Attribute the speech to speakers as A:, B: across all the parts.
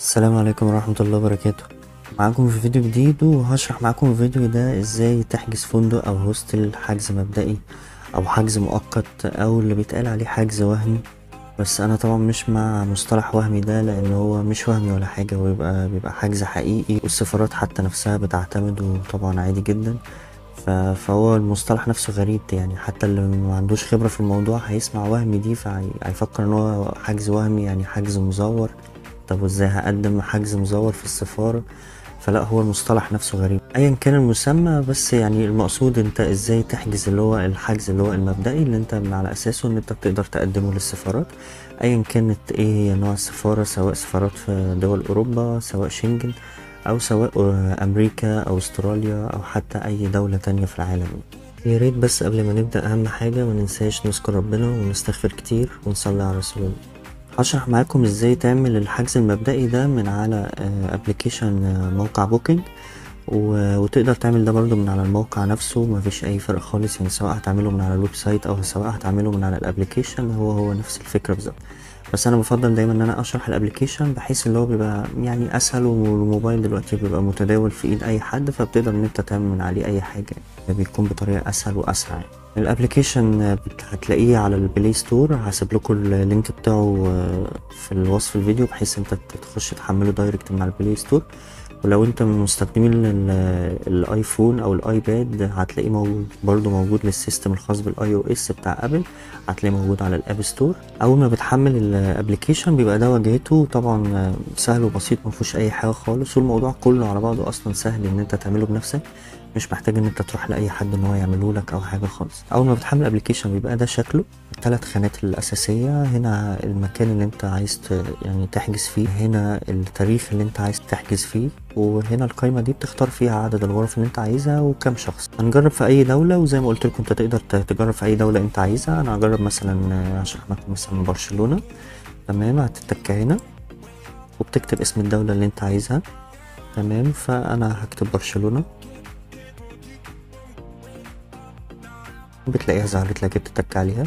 A: السلام عليكم ورحمة الله وبركاته معاكم في فيديو جديد وهشرح معاكم في الفيديو ده ازاي تحجز فندق او هوستل حجز مبدئي او حجز مؤقت او اللي بيتقال عليه حجز وهمي بس انا طبعا مش مع مصطلح وهمي ده لان هو مش وهمي ولا حاجة ويبقى بيبقى حجز حقيقي والسفارات حتى نفسها بتعتمده طبعا عادي جدا ف- فهو المصطلح نفسه غريب يعني حتى اللي ما عندوش خبرة في الموضوع هيسمع وهمي دي فهيفكر ان هو حجز وهمي يعني حجز مزور طب وازاي هقدم حجز مزور في السفارة فلا هو المصطلح نفسه غريب ايا كان المسمى بس يعني المقصود انت ازاي تحجز اللي هو الحجز اللي هو المبدئي اللي انت من على اساسه ان انت بتقدر تقدمه للسفارات ايا كانت ايه هي نوع السفارة سواء سفارات في دول اوروبا سواء شنجن او سواء آه، امريكا او استراليا او حتى اي دولة تانية في العالم يا ريت بس قبل ما نبدأ اهم حاجة ما ننساش نذكر ربنا ونستغفر كتير ونصلي على رسول الله هشرح معاكم ازاي تعمل الحجز المبدئي ده من على ابلكيشن موقع بوكينج و- وتقدر تعمل ده برضو من على الموقع نفسه مفيش اي فرق خالص يعني سواء هتعمله من على الويب سايت او سواء هتعمله من على الابلكيشن هو هو نفس الفكرة بالظبط بس انا بفضل دايما ان انا اشرح الابلكيشن بحيث اللي هو بيبقى يعني اسهل والموبايل دلوقتي بيبقى متداول في ايد اي حد فبتقدر ان انت تعمل من عليه اي حاجة بيكون بطريقة اسهل واسرع يعني. الابلكيشن هتلاقيه على البلاي ستور هسيب لكم اللينك بتاعه آه، في الوصف الفيديو بحيث انت تخش تحمله دايركت من على البلاي ستور ولو انت من مستخدمين ال- الايفون او الايباد هتلاقيه موجود برضو موجود للسيستم الخاص بالاي او اس بتاع ابل هتلاقيه موجود على الاب ستور اول ما بتحمل الابلكيشن بيبقى ده واجهته طبعا آه، سهل وبسيط مفيهوش اي حاجه خالص والموضوع كله على بعضه اصلا سهل ان انت تعمله بنفسك مش محتاج ان انت تروح لاي حد ان هو يعمله لك او حاجه خالص اول ما بتحمل الابلكيشن بيبقى ده شكله الثلاث خانات الاساسيه هنا المكان اللي انت عايز ت- يعني تحجز فيه هنا التاريخ اللي انت عايز تحجز فيه وهنا القائمه دي بتختار فيها عدد الغرف اللي انت عايزها وكم شخص هنجرب في اي دوله وزي ما قلت لكم انت تقدر ت- تجرب في اي دوله انت عايزها انا هجرب مثلا آه، هشرح لكم مثلا برشلونه تمام هتتك هنا وبتكتب اسم الدوله اللي انت عايزها تمام فانا هكتب برشلونه بتلاقيها ظهرت لك بتتك عليها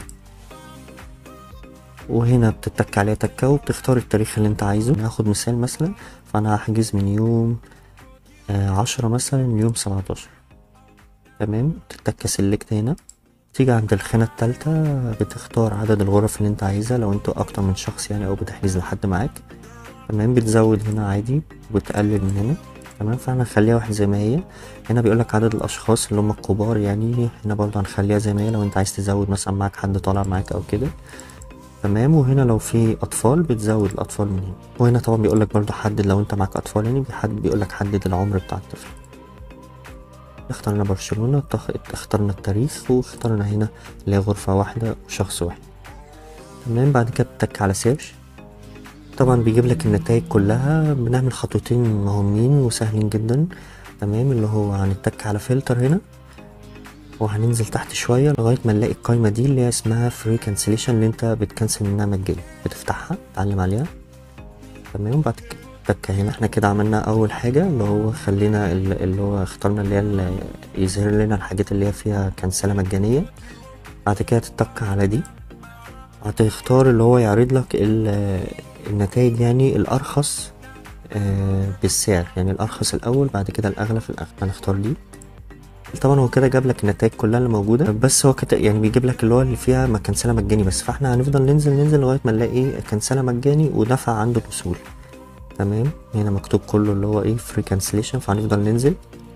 A: وهنا بتتك عليها تكة وبتختار التاريخ اللي انت عايزه ناخد مثال مثلا فانا هحجز من يوم آه، عشرة مثلا ليوم سبعتاشر تمام تتك سلكت هنا تيجي عند الخانة التالتة بتختار عدد الغرف اللي انت عايزها لو انتوا اكتر من شخص يعني او بتحجز لحد معاك تمام بتزود هنا عادي وتقلل من هنا تمام فاحنا هنخليها واحد زي ما هي هنا بيقولك عدد الاشخاص اللي هم الكبار يعني هنا برضه هنخليها زي ما هي لو انت عايز تزود مثلا معاك حد طالع معاك او كده تمام وهنا لو في اطفال بتزود الاطفال من هنا وهنا طبعا بيقولك برضه حدد لو انت معاك اطفال يعني بيحدد بيقولك حدد العمر بتاع الطفل اخترنا برشلونة تخ- اخترنا التاريخ واخترنا هنا اللي هي غرفة واحدة وشخص واحد تمام بعد كده بتك على سيرش طبعا بيجيب لك النتائج كلها بنعمل خطوتين مهمين وسهلين جدا تمام اللي هو هنتك على فلتر هنا وهننزل تحت شوية لغاية ما نلاقي القايمة دي اللي هي اسمها فري كانسليشن اللي انت بتكنسل منها مجاني بتفتحها تعلم عليها تمام بعد كده تك هنا احنا كده عملنا اول حاجة اللي هو خلينا ال- اللي هو اخترنا اللي هي ال- يظهر لنا الحاجات اللي هي فيها كنسلة مجانية بعد كده تتك على دي هتختار اللي هو يعرض لك ال- النتائج يعني الارخص آه، بالسعر يعني الارخص الاول بعد كده الاغلى في الاخر هنختار دي طبعا هو كده جاب لك النتائج كلها اللي موجوده بس هو كده يعني بيجيب لك اللي هو اللي فيها ما كنسله مجاني بس فاحنا هنفضل ننزل ننزل لغايه ما نلاقي كنسله مجاني ودفع عنده الوصول تمام هنا مكتوب كله اللي هو ايه فري كانسليشن فهنفضل ننزل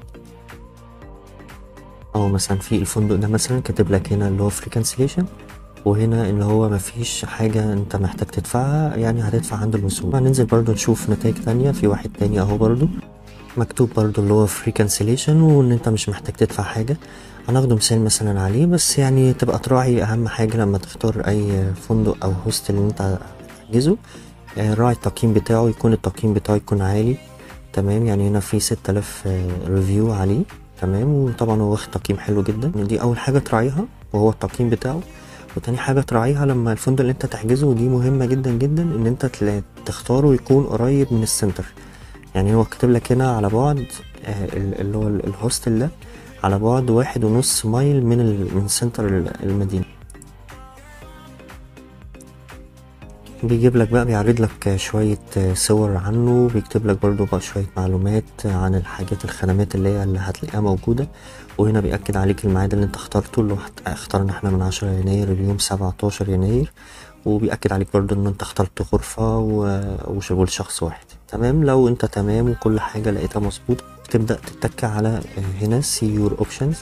A: او مثلا في الفندق ده مثلا كاتب لك هنا اللي هو فري كانسليشن وهنا اللي هو مفيش حاجة انت محتاج تدفعها يعني هتدفع عند الوصول هننزل برضو نشوف نتائج تانية في واحد تاني اهو برضو مكتوب برضو اللي هو فري كانسليشن وان انت مش محتاج تدفع حاجة هناخده مثال مثلا عليه بس يعني تبقى تراعي اهم حاجة لما تختار اي فندق او هوستل اللي انت هتحجزه آه، راعي التقييم بتاعه يكون التقييم بتاعه يكون عالي تمام يعني هنا في 6000 ريفيو عليه تمام وطبعا هو واخد تقييم حلو جدا دي اول حاجة تراعيها وهو التقييم بتاعه وتاني حاجة تراعيها لما الفندق اللي انت تحجزه ودي مهمة جدا جدا ان انت تلا- تختاره يكون قريب من السنتر يعني هو كاتب لك هنا على بعد آه، ال- اللي هو ال- الهوستل ده على بعد واحد ونص مايل من ال... من سنتر ال- المدينة بيجيب لك بقى بيعرض لك شوية صور عنه بيكتب لك برضو بقى شوية معلومات عن الحاجات الخدمات اللي هي اللي هتلاقيها موجودة وهنا بيأكد عليك الميعاد اللي انت اخترته اللي هو اخترنا احنا من عشرة يناير اليوم سبعتاشر يناير وبيأكد عليك برضو ان انت اخترت غرفة والشخص واحد تمام لو انت تمام وكل حاجة لقيتها مظبوطة تبدأ تتك على هنا see your options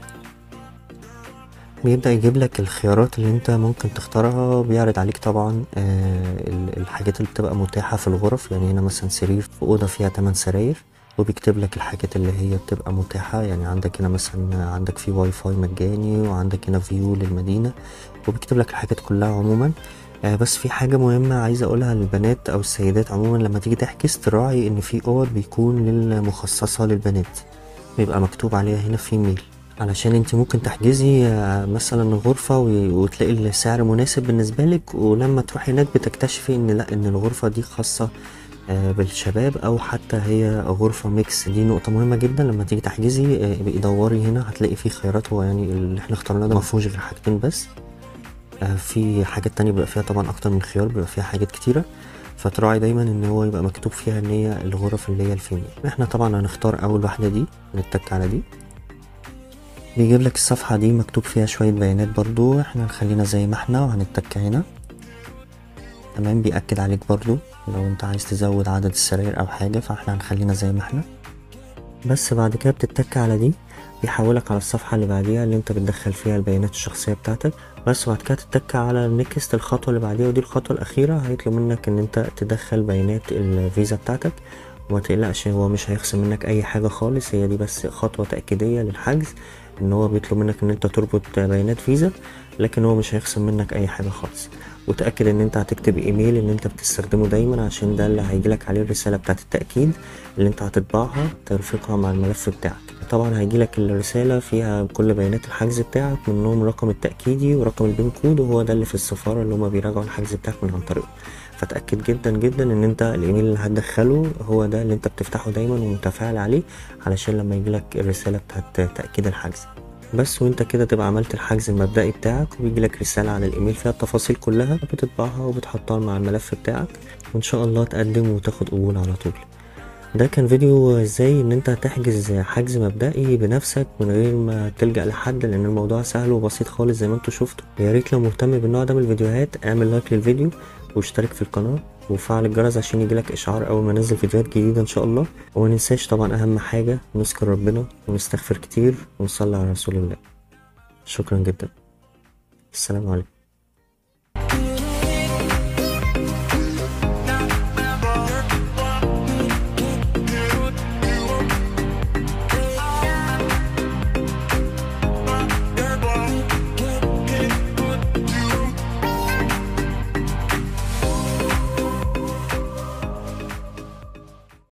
A: بيبدأ يجيب لك الخيارات اللي انت ممكن تختارها بيعرض عليك طبعا الحاجات اللي بتبقى متاحة في الغرف يعني هنا مثلا سرير في أوضة فيها 8 سراير وبيكتب لك الحاجات اللي هي بتبقى متاحة يعني عندك هنا مثلا عندك في واي فاي مجاني وعندك هنا فيو للمدينة وبيكتب لك الحاجات كلها عموما آه بس في حاجة مهمة عايز أقولها للبنات أو السيدات عموما لما تيجي تحجز تراعي إن في أوض بيكون للمخصصة للبنات بيبقى مكتوب عليها هنا فيميل علشان انت ممكن تحجزي مثلا غرفة وتلاقي السعر مناسب بالنسبة لك ولما تروحي هناك بتكتشفي ان لا ان الغرفة دي خاصة بالشباب او حتى هي غرفة ميكس دي نقطة مهمة جدا لما تيجي تحجزي دوري هنا هتلاقي فيه خيارات هو يعني اللي احنا اخترناه ده مفهوش غير حاجتين بس في حاجات تانية بيبقى فيها طبعا اكتر من خيار بيبقى فيها حاجات كتيرة فتراعي دايما ان هو يبقى مكتوب فيها ان هي الغرف اللي هي الفيميل احنا طبعا هنختار اول واحدة دي نتك على دي بيجيب لك الصفحة دي مكتوب فيها شوية بيانات برضو احنا هنخلينا زي ما احنا وهنتك هنا تمام بيأكد عليك برضو لو انت عايز تزود عدد السراير او حاجة فاحنا هنخلينا زي ما احنا بس بعد كده بتتك على دي بيحولك على الصفحة اللي بعديها اللي انت بتدخل فيها البيانات الشخصية بتاعتك بس بعد كده تتك على نيكست الخطوة اللي بعديها ودي الخطوة الأخيرة هيطلب منك ان انت تدخل بيانات الفيزا بتاعتك وما تقلقش هو مش هيخصم منك اي حاجة خالص هي دي بس خطوة تأكيدية للحجز ان هو بيطلب منك ان انت تربط بيانات فيزا لكن هو مش هيخصم منك اي حاجة خالص وتأكد ان انت هتكتب ايميل اللي انت بتستخدمه دايما عشان ده اللي هيجيلك عليه الرسالة بتاعت التأكيد اللي انت هتطبعها ترفقها مع الملف بتاعك طبعا هيجيلك الرسالة فيها كل بيانات الحجز بتاعك منهم رقم التأكيدي ورقم البين كود وهو ده اللي في السفارة اللي هما بيراجعوا الحجز بتاعك من عن طريقه فتأكد جدا جدا ان انت الايميل اللي هتدخله هو ده اللي انت بتفتحه دايما ومتفاعل عليه علشان لما يجيلك الرسالة بتاعت تأكيد الحجز بس وانت كده تبقى عملت الحجز المبدئي بتاعك وبيجيلك رسالة على الايميل فيها التفاصيل كلها بتطبعها وبتحطها مع الملف بتاعك وان شاء الله تقدم وتاخد قبول على طول ده كان فيديو ازاي ان انت تحجز حجز مبدئي بنفسك من غير ما تلجأ لحد لان الموضوع سهل وبسيط خالص زي ما انتوا شفتوا يا ريت لو مهتم بالنوع ده من الفيديوهات اعمل لايك للفيديو واشترك في القناة وفعل الجرس عشان يجيلك اشعار اول ما انزل فيديوهات جديدة ان شاء الله وما ننساش طبعا اهم حاجة نذكر ربنا ونستغفر كتير ونصلي على رسول الله شكرا جدا السلام عليكم